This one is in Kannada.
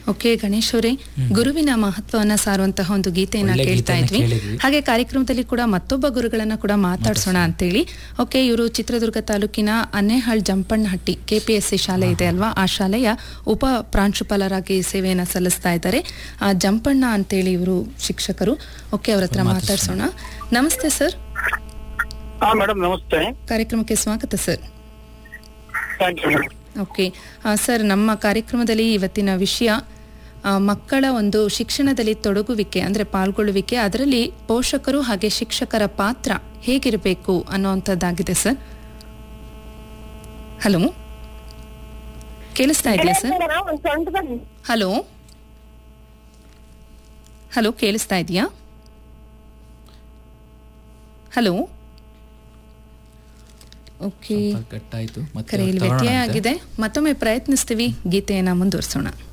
ಓಕೆ ಗಣೇಶ್ ಅವರೇ ಗುರುವಿನ ಮಹತ್ವವನ್ನ ಸಾರುವಂತಹ ಒಂದು ಗೀತೆಯನ್ನ ಒಳ್ಳೆ ಕೇಳ್ತಾ ಗೀತೆಯನ್ನ ಇದ್ವಿ ಕೇಳಿದ್ವಿ. ಹಾಗೆ ಕಾರ್ಯಕ್ರಮದಲ್ಲಿ ಕೂಡ ಮತ್ತೊಬ್ಬ ಗುರುಗಳನ್ನ ಕೂಡ ಮಾತಾಡ್ಸೋಣ ಅಂತೇಳಿ ಓಕೆ ಇವರು ಚಿತ್ರದುರ್ಗ ತಾಲೂಕಿನ ಅನ್ನೇಹಾಳ್ ಜಂಪಣ್ಣಹಟ್ಟಿ ಕೆಪಿಎಸ್ಸಿ ಶಾಲೆ ಇದೆ ಅಲ್ವಾ ಆ ಶಾಲೆಯ ಉಪ ಪ್ರಾಂಶುಪಾಲರಾಗಿ ಸೇವೆಯನ್ನ ಸಲ್ಲಿಸ್ತಾ ಇದ್ದಾರೆ ಆ ಜಂಪಣ್ಣ ಅಂತೇಳಿ ಇವರು ಶಿಕ್ಷಕರು ಓಕೆ ಅವ್ರ ಹತ್ರ ಮಾತಾಡ್ಸೋಣ ನಮಸ್ತೆ ಸರ್ ಹಾ ಮೇಡಮ್ ನಮಸ್ತೆ ಕಾರ್ಯಕ್ರಮಕ್ಕೆ ಸ್ವಾಗತ sir thank you madam okay ಆ, ಸರ್ ನಮ್ಮ ಕಾರ್ಯಕ್ರಮದಲ್ಲಿ ಇವತ್ತಿನ ವಿಷಯ ಆ, ಮಕ್ಕಳ ಒಂದು ಶಿಕ್ಷಣದಲ್ಲಿ ತೊಡಗುವಿಕೆ ಅಂದರೆ ಪಾಲ್ಗೊಳ್ಳುವಿಕೆ ಅದರಲ್ಲಿ ಪೋಷಕರು ಹಾಗೆ ಶಿಕ್ಷಕರ ಪಾತ್ರ ಹೇಗಿರಬೇಕು ಅನ್ನೋವಂಥದ್ದಾಗಿದೆ ಸರ್ ಹಲೋ ಕೇಳಿಸ್ತಾ ಇದೆಯಾ ಸರ್ ಹಲೋ ಹಲೋ ಕೇಳಿಸ್ತಾ ಇದೆಯಾ ಹಲೋ ಓಕೆ ಕಟ್ಟಾಯ್ತು ಮತ್ತೆ ಕರೆಯಲ್ಲಿ ತಗೊಳ್ಳೋಣ ವ್ಯತ್ಯಯ ಅಂತೆ. ಆಗಿದೆ ಮತ್ತೊಮ್ಮೆ ಪ್ರಯತ್ನಿಸ್ತೀವಿ ಗೀತೆಯನ್ನ ಮುಂದುವರಿಸೋಣ